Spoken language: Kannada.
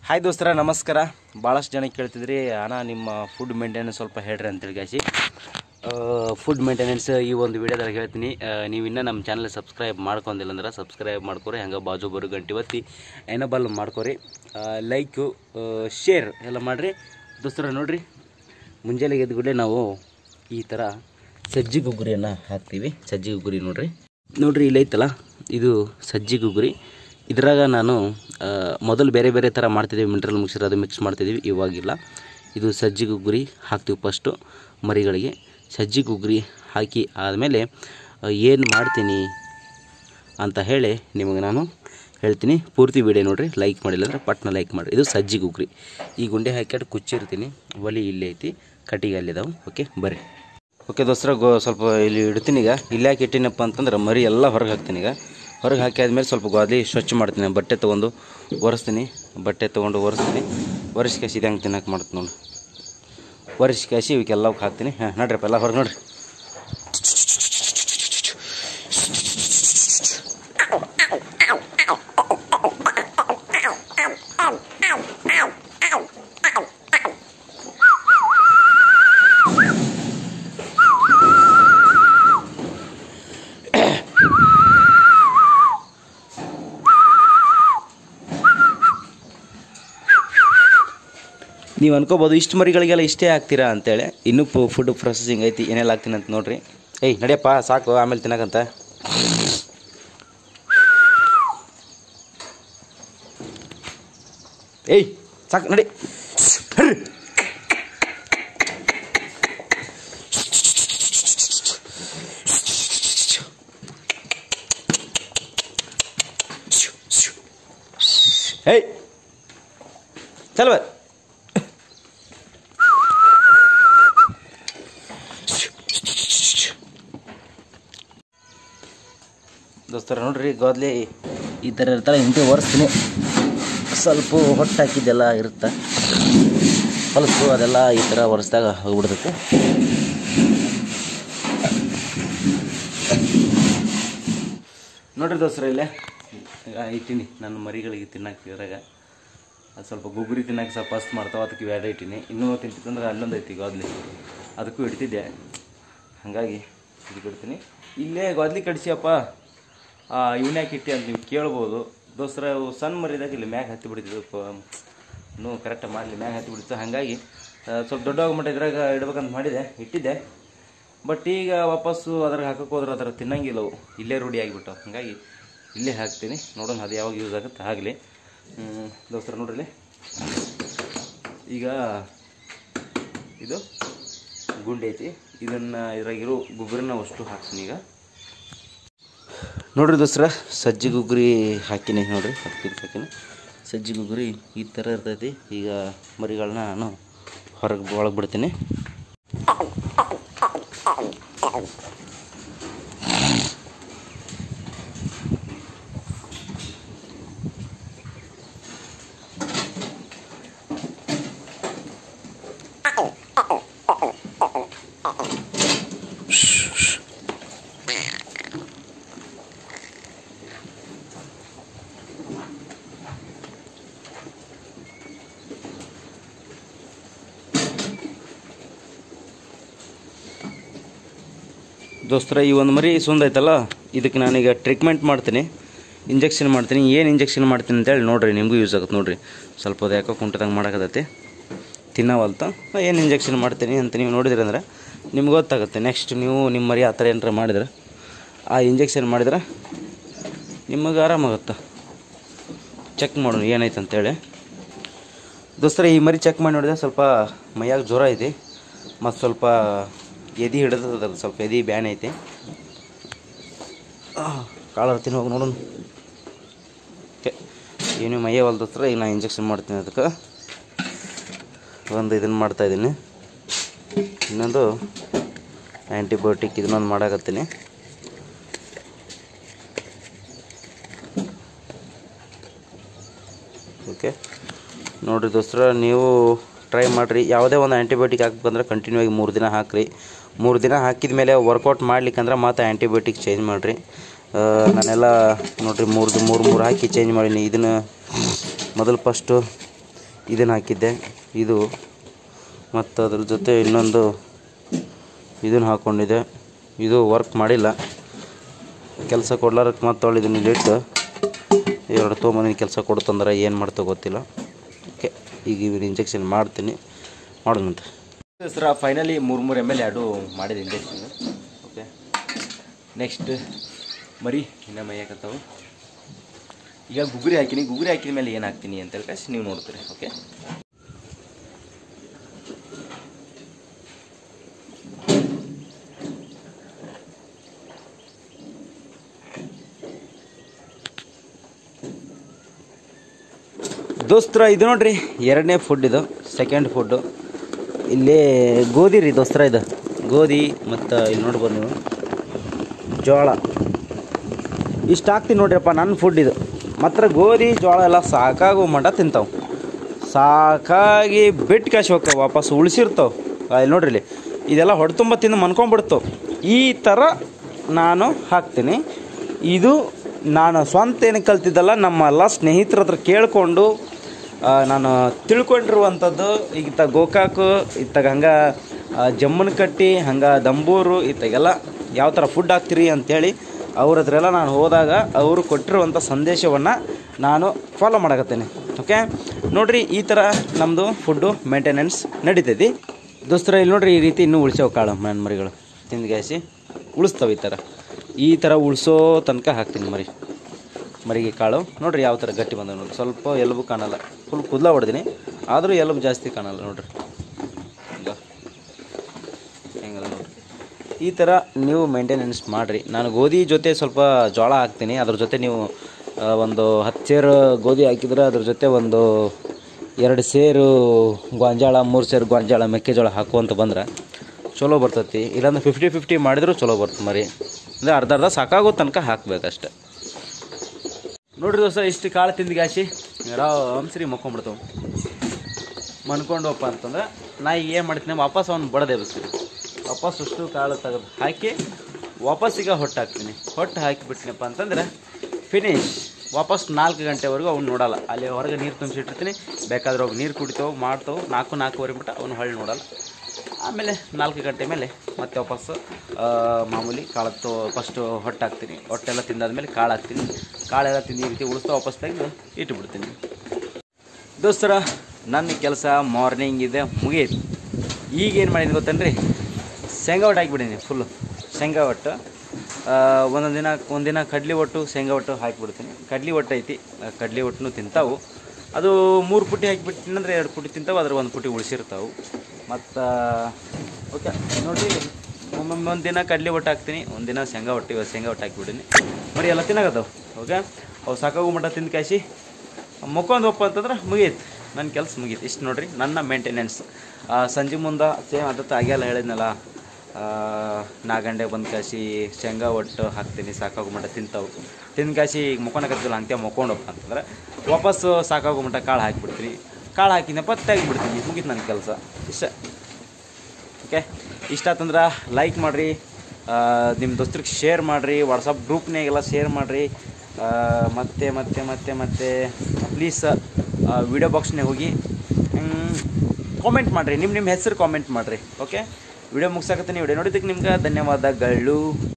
ಹಾಯ್ ದೋಸ್ತರ ನಮಸ್ಕಾರ ಭಾಳಷ್ಟು ಜನ ಕೇಳ್ತಿದ್ರಿ ಅಣ್ಣ ನಿಮ್ಮ ಫುಡ್ ಮೇಂಟೆನೆನ್ಸ್ ಸ್ವಲ್ಪ ಹೇಳ್ರಿ ಅಂತೇಳಿ ಗಾಸಿ ಫುಡ್ ಮೇಂಟೆನೆನ್ಸ್ ಈ ಒಂದು ವಿಡಿಯೋದಾಗ ಹೇಳ್ತೀನಿ ಆ, ನೀವು ಇನ್ನೂ ನಮ್ಮ ಚಾನಲ್ ಸಬ್ಸ್ಕ್ರೈಬ್ ಮಾಡ್ಕೊಂಡಿಲ್ಲ ಅಂದ್ರೆ ಸಬ್ಸ್ಕ್ರೈಬ್ ಮಾಡ್ಕೊರಿ ಹಂಗೆ ಬಾಜು ಬರೋ ಗಂಟೆ ಒತ್ತಿ ಎನಬಲ್ ಮಾಡ್ಕೊರಿ ಲೈಕು ಶೇರ್ ಎಲ್ಲ ಮಾಡಿರಿ ದೋಸ್ತರ ನೋಡ್ರಿ ಮುಂಜಾನೆ ಎದ್ದು ಕೂಡಲೇ ನಾವು ಈ ಥರ ಸಜ್ಜಿ ಗುಗ್ಗುರಿಯನ್ನು ಹಾಕ್ತೀವಿ ಸಜ್ಜಿ ಗುಗ್ಗುರಿ ನೋಡ್ರಿ ನೋಡ್ರಿ ಇಲ್ಲಿ ಐತಲ್ಲ ಇದು ಸಜ್ಜಿ ಗುಗ್ಗುರಿ ಇದ್ರಾಗ ನಾನು ಆ, ಮೊದಲು ಬೇರೆ ಬೇರೆ ಥರ ಮಾಡ್ತಿದ್ದೀವಿ ಮಿನರಲ್ ಮಿಕ್ಸರ್ ಅದು ಮಿಕ್ಸ್ ಮಾಡ್ತಿದ್ದೀವಿ ಇವಾಗಿಲ್ಲ ಇದು ಸಜ್ಜಿ ಗುಗ್ಗುರಿ ಹಾಕ್ತೀವಿ ಫಸ್ಟು ಮರಿಗಳಿಗೆ ಸಜ್ಜಿ ಗುಗ್ಗುರಿ ಹಾಕಿ ಆದಮೇಲೆ ಏನು ಮಾಡ್ತೀನಿ ಅಂತ ಹೇಳಿ ನಿಮಗೆ ನಾನು ಹೇಳ್ತೀನಿ ಪೂರ್ತಿ ವಿಡಿಯೋ ನೋಡ್ರಿ ಲೈಕ್ ಮಾಡಿಲ್ಲ ಅಂದ್ರೆ ಪಟ್ನ ಲೈಕ್ ಮಾಡಿರಿ ಇದು ಸಜ್ಜಿ ಗುಗ್ರಿ ಈ ಗುಂಡೆ ಹಾಕ್ಯಾಡು ಕುಚ್ಚಿರ್ತೀನಿ ಒಲಿ ಇಲ್ಲೇ ಐತಿ ಕಟ್ಟಿಗೆ ಅಲ್ಲಿದಾವೆ ಓಕೆ ಬರ್ರಿ ಓಕೆ ದೋಸ್ತರ ಗೋ ಸ್ವಲ್ಪ ಇಲ್ಲಿ ಇಡ್ತೀನಿ ಈಗ ಇಲ್ಲಿ ಯಾಕೆ ಇಟ್ಟಿನಪ್ಪ ಅಂತಂದ್ರೆ ಮರಿ ಎಲ್ಲ ಹೊರಗೆ ಹಾಕ್ತೀನಿ ಈಗ ಹೊರಗೆ ಹಾಕಿ ಆದ್ಮೇಲೆ ಸ್ವಲ್ಪ ಗೋಧಿ ಸ್ವಚ್ಛ ಮಾಡ್ತೀನಿ ಬಟ್ಟೆ ತೊಗೊಂಡು ಒರೆಸ್ತೀನಿ ಬಟ್ಟೆ ತೊಗೊಂಡು ಒರೆಸ್ತೀನಿ ಒರೆಸಿ ಕಾಸಿ ಇದು ಹೆಂಗೆ ತಿನ್ನಕ್ಕೆ ಮಾಡ್ತೀನಿ ನೋಡಿ ಒರೆಸಿ ಕಾಸಿ ಇವಕ್ಕೆಲ್ಲವಕ್ಕೆ ಹಾಕ್ತೀನಿ ಹಾಂ ನೋಡ್ರಿಪ್ಪ ಎಲ್ಲ ಹೊರಗೆ ನೋಡ್ರಿ ನೀವು ಅನ್ಕೋಬೋದು ಇಷ್ಟು ಮರಿಗಳಿಗೆಲ್ಲ ಇಷ್ಟೇ ಹಾಕ್ತೀರಾ ಅಂತೇಳಿ ಇನ್ನೂ ಫುಡ್ ಪ್ರೊಸೆಸಿಂಗ್ ಐತಿ ಏನೆಲ್ಲ ಹಾಕ್ತೀನಿ ಅಂತ ನೋಡ್ರಿ ಏಯ್ ನಡಿಯಪ್ಪ ಸಾಕು ಆಮೇಲೆ ತಿನ್ನಕಂತ ಏಯ್ ಸಾಕು ನಡಿ ಹರ್ರಿ. ಏಯ್ ಚಲ್ ಬರ್ ದೋಸ್ತರ ನೋಡ್ರಿ ಗೋದ್ಲಿ ಈ ಥರ ಇರ್ತಾಳೆ ಹಿಂದೆ ಒರೆಸ್ತೀನಿ ಸ್ವಲ್ಪ ಹೊಟ್ಟು ಹಾಕಿದ್ದೆಲ್ಲ ಇರುತ್ತೆ ಹೊಲಸು ಅದೆಲ್ಲ ಈ ಥರ ಒರೆಸ್ದಾಗ ಹೋಗ್ಬಿಡ್ತೈತೆ ನೋಡ್ರಿ ದೋಸ್ತರ ಇಲ್ಲೇ ಈಗ ಇಟ್ಟಿನಿ ನನ್ನ ಮರಿಗಳಿಗೆ ತಿನ್ನಕ್ಕೆ ಇದ್ರಾಗ ಅದು ಸ್ವಲ್ಪ ಗುಗ್ಗುರಿ ತಿನ್ನಕ್ಕೆ ಸ್ವಲ್ಪ ಫಸ್ಟ್ ಮಾಡ್ತಾವೆ ಅದಕ್ಕೆ ಇವೆರಡು ಇಟ್ಟಿನಿ ಇನ್ನೂ ತಿಂತಿತ್ತಂದ್ರೆ ಅಲ್ಲೊಂದು ಐತಿ ಗೋದ್ಲಿ ಅದಕ್ಕೂ ಇಡ್ತಿದ್ದೆ ಹಾಗಾಗಿ ಇದಕ್ಕೆ ಇಡ್ತೀನಿ ಇಲ್ಲೇ ಗೋದ್ಲಿ ಕಡಿಸಿಯಪ್ಪ ಇವನ್ ಯಾಕೆ ಇಟ್ಟಿ ಅಂತ ನೀವು ಕೇಳ್ಬೋದು ದೋಸ್ತರ ಇವು ಸಣ್ಣ ಮರಿದಾಗ ಇಲ್ಲಿ ಮ್ಯಾಗ ಹತ್ತಿ ಬಿಡ್ತಿದ್ವು ಪ- ಇನ್ನೂ ಕರೆಕ್ಟಾಗಿ ಮಾಡಲಿ ಮ್ಯಾಗ ಹತ್ತಿ ಬಿಡ್ತು ಹಾಗಾಗಿ ಆ, ಸ್ವಲ್ಪ ದೊಡ್ಡ ಮಟ್ಟ ಇದ್ರಾಗ ಇಡ್ಬೇಕಂತ ಮಾಡಿದೆ ಇಟ್ಟಿದ್ದೆ ಬಟ್ ಈಗ ವಾಪಸ್ಸು ಅದ್ರಾಗ ಹಾಕಕ್ಕೆ ಹೋದ್ರೆ ಅದ್ರ ತಿನ್ನಂಗಿಲ್ಲ ಅವು ಇಲ್ಲೇ ರೂಢಿ ಆಗಿಬಿಟ್ಟು ಹಾಗಾಗಿ ಇಲ್ಲೇ ಹಾಕ್ತೀನಿ ನೋಡೋಣ ಅದು ಯಾವಾಗ ಯೂಸ್ ಆಗುತ್ತೆ ಆಗಲಿ ದೋಸ್ತರ ನೋಡ್ರಿ ಇಲ್ಲಿ. ಈಗ ಇದು ಗುಂಡೆ ಐತಿ ಇದನ್ನು ಇದ್ರಾಗಿರೋ ಗೊಬ್ಬರನ ಅಷ್ಟು ಹಾಕ್ತೀನಿ ಈಗ ನೋಡ್ರಿ ದೋಸ್ರ ಸಜ್ಜಿ ಗುಗ್ರಿ ಹಾಕಿನಿ ನೋಡ್ರಿ ಅದಕ್ಕೆ ಹಾಕಿನಿ ಸಜ್ಜಿ ಗುಗ್ರಿ ಈ ಥರ ಇರ್ತೈತಿ ಈಗ ಮರಿಗಳನ್ನ ನಾನು ಹೊರಗೆ ಒಳಗೆ ಬಿಡ್ತೀನಿ ದೋಸ್ತರ ಈ ಒಂದು ಮರಿ ಸುಂದೈತಲ್ಲ ಇದಕ್ಕೆ ನಾನೀಗ ಟ್ರೀಟ್ಮೆಂಟ್ ಮಾಡ್ತೀನಿ ಇಂಜೆಕ್ಷನ್ ಮಾಡ್ತೀನಿ ಏನು ಇಂಜೆಕ್ಷನ್ ಮಾಡ್ತೀನಿ ಅಂತೇಳಿ ನೋಡ್ರಿ ನಿಮಗೂ ಯೂಸ್ ಆಗುತ್ತೆ ನೋಡ್ರಿ ಸ್ವಲ್ಪ ಅದು ಯಾಕೋ ಕುಂಟದಂಗೆ ಮಾಡಕತ್ತೈತಿ ತಿನ್ನವಲ್ತ ಏನು ಇಂಜೆಕ್ಷನ್ ಮಾಡ್ತೀನಿ ಅಂತ ನೀವು ನೋಡಿದ್ರಿ ಅಂದ್ರೆ ನಿಮ್ಗೆ ಗೊತ್ತಾಗುತ್ತೆ ನೆಕ್ಸ್ಟ್ ನೀವು ನಿಮ್ಮ ಮರಿ ಆ ಥರ ಏನಾರ ಮಾಡಿದ್ರೆ ಆ ಇಂಜೆಕ್ಷನ್ ಮಾಡಿದ್ರೆ ನಿಮಗೆ ಆರಾಮಾಗುತ್ತೆ ಚೆಕ್ ಮಾಡೋಣ ಏನೈತೆ ಅಂತೇಳಿ ದೋಸ್ತರ ಈ ಮರಿ ಚೆಕ್ ಮಾಡಿ ನೋಡಿದ್ರೆ ಸ್ವಲ್ಪ ಮೈಯಾಗ ಜ್ವರ ಐತಿ ಮತ್ತು ಸ್ವಲ್ಪ ಎದೆ ಹಿಡಿದದ ಸ್ವಲ್ಪ ಎದೆ ಬ್ಯಾನ್ ಐತಿ ಕಾಳರ್ ತಿನ್ನು ಹೋಗಿ ನೋಡೋಣ ಓಕೆ ಏನು ಮೈಯ ಹೊಲ್ದತ್ರ ಈಗ ನಾನು ಇಂಜೆಕ್ಷನ್ ಮಾಡ್ತೀನಿ ಅದಕ್ಕೆ ಒಂದು ಇದನ್ನು ಮಾಡ್ತಾಯಿದ್ದೀನಿ ಇನ್ನೊಂದು ಆ್ಯಂಟಿಬಯೋಟಿಕ್ ಇದನ್ನೊಂದು ಮಾಡಾಕತ್ತೀನಿ ಓಕೆ ನೋಡಿರಿ ದೋಸ್ತರ ನೀವು ಟ್ರೈ ಮಾಡಿರಿ ಯಾವುದೇ ಒಂದು ಆ್ಯಂಟಿಬಯೋಟಿಕ್ ಹಾಕ್ಬೇಕಂದ್ರೆ ಕಂಟಿನ್ಯೂ ಆಗಿ ಮೂರು ದಿನ ಹಾಕಿರಿ ಮೂರು ದಿನ ಹಾಕಿದ ಮೇಲೆ ವರ್ಕೌಟ್ ಮಾಡ್ಲಿಕ್ಕಂದ್ರೆ ಮತ್ತೆ ಆ್ಯಂಟಿಬಯೋಟಿಕ್ ಚೇಂಜ್ ಮಾಡಿರಿ ನಾನೆಲ್ಲ ನೋಡಿರಿ ಮೂರು ಮೂರು ಮೂರು ಹಾಕಿ ಚೇಂಜ್ ಮಾಡೀನಿ ಇದನ್ನು ಮೊದಲು ಫಸ್ಟು ಇದನ್ನು ಹಾಕಿದ್ದೆ ಇದು ಮತ್ತು ಅದ್ರ ಜೊತೆ ಇನ್ನೊಂದು ಇದನ್ನು ಹಾಕ್ಕೊಂಡಿದ್ದೆ ಇದು ವರ್ಕ್ ಮಾಡಿಲ್ಲ ಕೆಲಸ ಕೊಡ್ಲಾರಕ್ಕೆ ಮತ್ತೆ ಅವಳು ಇದನ್ನ ಇಲ್ಲಿಟ್ಟು ಎರಡು ತೊಗೊಂಬಂದಿನ ಕೆಲಸ ಕೊಡ್ತಂದ್ರೆ ಏನು ಮಾಡ್ತೋ ಗೊತ್ತಿಲ್ಲ ಓಕೆ ಈಗ ಇವ್ರು ಇಂಜೆಕ್ಷನ್ ಮಾಡ್ತೀನಿ ಮಾಡೋಣಂತೆ ಸರ ಫೈನಲಿ ಮೂರು ಮೂರು ಎಮ್ ಎಲ್ ಎರಡು ಮಾಡಿದೆ ಇಂಜೆಕ್ಷನ್ ಓಕೆ ನೆಕ್ಸ್ಟ್ ಮರಿ ಇನ್ನು ಮೈಯಾಕತ್ತಾವು ಈಗ ಗುಗುರಿ ಹಾಕಿನಿ ಗುಗುರಿ ಹಾಕಿದ ಮೇಲೆ ಏನು ಹಾಕ್ತೀನಿ ಅಂತ ಹೇಳಿ ನೀವು ನೋಡ್ತೀರಿ ಓಕೆ ದೋಸ್ತ್ರ ಇದು ನೋಡ್ರಿ ಎರಡನೇ ಫುಡ್ ಇದು ಸೆಕೆಂಡ್ ಫುಡ್ಡು ಇಲ್ಲಿ ಗೋಧಿ ರೀ ದೋಸ್ತ್ರ ಇದು ಗೋಧಿ ಮತ್ತು ಇಲ್ಲಿ ನೋಡ್ಬೋದು ನೀವು ಜೋಳ ಇಷ್ಟು ಹಾಕ್ತೀನಿ ನೋಡ್ರಿಪ್ಪ ನನ್ನ ಫುಡ್ ಇದು ಮಾತ್ರ ಗೋಧಿ ಜೋಳ ಎಲ್ಲ ಸಾಕಾಗೋ ಮಟ ತಿಂತಾವೆ ಸಾಕಾಗಿ ಬಿಟ್ಟು ಕ್ಯಾಶ್ ಹೋಗ್ತಾವೆ ವಾಪಸ್ ಉಳಿಸಿರ್ತಾವೆ ಇಲ್ಲಿ ನೋಡ್ರಿ ಇಲ್ಲಿ ಇದೆಲ್ಲ ಹೊಡೆ ತುಂಬ ತಿಂದು ಮನ್ಕೊಂಡ್ಬಿಡ್ತಾವೆ ಈ ಥರ ನಾನು ಹಾಕ್ತೀನಿ ಇದು ನಾನು ಸ್ವಂತ ಏನು ಕಲ್ತಿದ್ದಲ್ಲ ನಮ್ಮ ಎಲ್ಲ ಸ್ನೇಹಿತರ ಹತ್ರ ಕೇಳಿಕೊಂಡು ನಾನು ತಿಳ್ಕೊಂಡಿರುವಂಥದ್ದು ಈಗ ಇತ್ತ ಗೋಕಾಕು ಇತ್ತಾಗ ಹಂಗೆ ಜಮ್ಮನ ಕಟ್ಟಿ ಹಂಗೆ ದಂಬೂರು ಇತ್ತಾಗೆಲ್ಲ ಯಾವ ಥರ ಫುಡ್ ಹಾಕ್ತೀರಿ ಅಂಥೇಳಿ ಅವ್ರ ಹತ್ರ ಎಲ್ಲ ನಾನು ಹೋದಾಗ ಅವರು ಕೊಟ್ಟಿರುವಂಥ ಸಂದೇಶವನ್ನು ನಾನು ಫಾಲೋ ಮಾಡಕತ್ತೇನೆ ಓಕೆ ನೋಡಿರಿ ಈ ಥರ ನಮ್ಮದು ಫುಡ್ಡು ಮೇಂಟೆನೆನ್ಸ್ ನಡೀತೈತಿ ದೋಸ್ತರ ಇಲ್ಲಿ ನೋಡ್ರಿ ಈ ರೀತಿ ಇನ್ನೂ ಉಳಿಸ್ಯಾವ ಕಾಳು ಮಣ್ಣು ಮರಿಗಳು ತಿಂದು ಗ್ಯಾಸಿ ಉಳಿಸ್ತವೆ ಈ ಥರ ಈ ಥರ ಉಳಿಸೋ ತನಕ ಹಾಕ್ತೀನಿ ಮರಿ ಮರಿಗೆ ಕಾಳು ನೋಡ್ರಿ ಯಾವ ಥರ ಗಟ್ಟಿ ಬಂದ ನೋಡ್ರಿ ಸ್ವಲ್ಪ ಎಲುಬು ಕಾಣಲ್ಲ ಫುಲ್ ಕುದ್ಲ ಹೊಡೆದೀನಿ ಆದರೂ ಎಲುಬು ಜಾಸ್ತಿ ಕಾಣಲ್ಲ ನೋಡ್ರಿ ಹಿಂಗ ಹೆಂಗಲ್ಲ ನೋಡ್ರಿ ಈ ಥರ ನೀವು ಮೇಂಟೆನೆನ್ಸ್ ಮಾಡಿರಿ ನಾನು ಗೋಧಿ ಜೊತೆ ಸ್ವಲ್ಪ ಜೋಳ ಹಾಕ್ತೀನಿ ಅದ್ರ ಜೊತೆ ನೀವು ಆ, ಒಂದು ಹತ್ತು ಸೇರು ಗೋಧಿ ಹಾಕಿದ್ರೆ ಅದ್ರ ಜೊತೆ ಒಂದು ಎರಡು ಸೇರು ಗೊಂಜಾಳ ಮೂರು ಸೇರು ಗೊಂಜಾಳ ಮೆಕ್ಕೆಜೋಳ ಹಾಕುವಂತ ಬಂದ್ರೆ ಚಲೋ ಬರ್ತೈತಿ ಇಲ್ಲಾಂದ್ರೆ ಫಿಫ್ಟಿ ಫಿಫ್ಟಿ ಮಾಡಿದರೂ ಚಲೋ ಬರ್ತದೆ ಮರಿ ಅಂದರೆ ಅರ್ಧ ಅರ್ಧ ಸಾಕಾಗೋ ತನಕ ಹಾಕ್ಬೇಕಷ್ಟೆ ನೋಡ್ರಿ ದೋಸ್ತ ಇಷ್ಟು ಕಾಳು ತಿಂದು ಗ್ಯಾಸಿ ಆರಾಮ್ಸರಿ ಮಕ್ಕೊಂಬಿಡ್ತಾವೆ ಮನ್ಕೊಂಡವಪ್ಪ ಅಂತಂದ್ರೆ ನಾ ಈಗ ಏನು ಮಾಡ್ತೀನಿ ವಾಪಸ್ ಅವ್ನು ಬಡದೆ ಎಬ್ಸ್ತೀನಿ ವಾಪಸ್ ಅಷ್ಟು ಕಾಳು ತೆಗೆದು ಹಾಕಿ ವಾಪಸ್ ಈಗ ಹೊಟ್ಟು ಹಾಕ್ತೀನಿ ಹೊಟ್ಟು ಹಾಕಿಬಿಟ್ನಪ್ಪ ಅಂತಂದ್ರೆ ಫಿನಿಶ್ ವಾಪಸ್ ನಾಲ್ಕು ಗಂಟೆವರೆಗೂ ಅವ್ನು ನೋಡಲ್ಲ ಅಲ್ಲಿ ಹೊರಗೆ ನೀರು ತುಂಬಿಸಿಟ್ಟಿರ್ತೀನಿ ಬೇಕಾದ್ರೆ ಹೋಗಿ ನೀರು ಕುಡಿತಾವೆ ಮಾಡ್ತಾವೆ ನಾಲ್ಕು ನಾಲ್ಕುವರೆ ಬಿಟ್ಟು ಅವನು ಹೊಳ್ಳಿ ನೋಡಲ್ಲ ಆಮೇಲೆ ನಾಲ್ಕು ಗಂಟೆ ಮೇಲೆ ಮತ್ತೆ ವಾಪಸ್ಸು ಆ, ಮಾಮೂಲಿ ಕಾಳತ್ತು ಫಸ್ಟು ಹೊಟ್ಟು ಹಾಕ್ತೀನಿ ಹೊಟ್ಟೆಲ್ಲ ತಿಂದಾದ್ಮೇಲೆ ಕಾಳು ಹಾಕ್ತೀನಿ ಕಾಳೆಲ್ಲ ತಿಂದು ಈ ರೀತಿ ಉಳಿಸ್ತಾ ವಾಪಸ್ ತೆಗೆದು ಇಟ್ಟುಬಿಡ್ತೀನಿ ದೋಸ್ತರ ನನ್ನ ಕೆಲಸ ಮಾರ್ನಿಂಗ್ ಇದೆ ಮುಗಿಯಿತು ಈಗ ಏನು ಮಾಡಿದ್ದೀನಿ ಗೊತ್ತೇನ್ರಿ ಶೇಂಗಾ ಒಟ್ಟು ಹಾಕಿಬಿಡೀನಿ ಫುಲ್ಲು ಶೇಂಗಾ ಒಟ್ಟು ಆ, ಒಂದೊಂದು ದಿನ ಒಂದಿನ ಕಡ್ಲಿ ಒಟ್ಟು ಶೇಂಗಾ ಒಟ್ಟು ಹಾಕಿಬಿಡ್ತೀನಿ ಕಡ್ಲಿ ಒಟ್ಟು ಐತಿ ಆ ಕಡ್ಲಿ ಒಟ್ಟನ್ನು ತಿಂತಾವು ಅದು ಮೂರು ಪುಟ್ಟಿ ಹಾಕಿಬಿಟ್ಟಿನಂದ್ರೆ ಎರಡು ಪುಟ್ಟಿ ತಿಂತಾವೆ ಅದ್ರ ಒಂದು ಪುಟ್ಟಿ ಉಳಿಸಿರ್ತಾವೆ ಮತ್ತು ಓಕೆ ನೋಡಿರಿ ಒಮ್ಮೊಮ್ಮೆ ಒಂದು ದಿನ ಕಡ್ಲಿ ಒಟ್ಟು ಹಾಕ್ತೀನಿ ಒಂದು ದಿನ ಶೇಂಗಾ ಒಟ್ಟು ಇವತ್ತು ಶೇಂಗಾ ಒಟ್ಟು ಹಾಕಿಬಿಡೀನಿ ಮರಿ ಎಲ್ಲ ತಿನ್ನಾಗತ್ತವು ಓಕೆ ಅವು ಸಾಕಾಗೋ ಮಟ್ಟ ತಿಂದು ಕಾಯಿಸಿ ಮುಕ್ಕೊಂದಪ್ಪ ಅಂತಂದ್ರೆ ಮುಗೀತು ನನ್ನ ಕೆಲಸ ಮುಗೀತು ಇಷ್ಟು ನೋಡ್ರಿ ನನ್ನ ಮೇಂಟೆನೆನ್ಸ್ ಸಂಜೆ ಮುಂದೆ ಸೇಮ್ ಅದತ್ತು ಆಗ್ಯಾಲ ಹೇಳಿದ್ನಲ್ಲ ನಾ ಗಂಟೆ ಬಂದು ಕಾಸಿ ಶೇಂಗಾ ಒಟ್ಟು ಹಾಕ್ತೀನಿ ಸಾಕಾಗೋ ಮಟ್ಟ ತಿಂತಾವು ತಿಂದು ಕಾಸಿ ಈಗ ಮುಕ್ಕೊಳಕತ್ತಿಲ್ಲ ಹಂಗೆ ಮುಕ್ಕೊಂಡಪ್ಪ ಅಂತಂದ್ರೆ ವಾಪಸ್ಸು ಸಾಕಾಗೋ ಮಟ್ಟ ಕಾಳು ಹಾಕಿಬಿಡ್ತೀನಿ ಕಾಳು ಹಾಕಿನಪ್ಪ ತೆಗಿಬಿಡ್ತೀನಿ ಮುಗೀತು ನನ್ನ ಕೆಲಸ ಇಷ್ಟ ಓಕೆ ಇಷ್ಟ ಆತಂದ್ರೆ ಲೈಕ್ ಮಾಡಿರಿ ನಿಮ್ಮ ದೋಸ್ತರಿಗೆ ಶೇರ್ ಮಾಡಿರಿ ವಾಟ್ಸಪ್ ಗ್ರೂಪ್ನಾಗೆಲ್ಲ ಶೇರ್ ಮಾಡಿರಿ ಮತ್ತೆ ಮತ್ತೆ ಮತ್ತೆ ಮತ್ತೆ ಪ್ಲೀಸ್ ವಿಡಿಯೋ ಬಾಕ್ಸ್ನಾಗ ಹೋಗಿ ಕಾಮೆಂಟ್ ಮಾಡಿರಿ ನಿಮ್ಮ ನಿಮ್ಮ ಹೆಸರು ಕಾಮೆಂಟ್ ಮಾಡಿರಿ ಓಕೆ ವಿಡಿಯೋ ಮುಗ್ಸಾಕತ್ತೀನಿ ವಿಡಿಯೋ ನೋಡಿದ್ದಕ್ಕೆ ನಿಮ್ಗೆ ಧನ್ಯವಾದಗಳು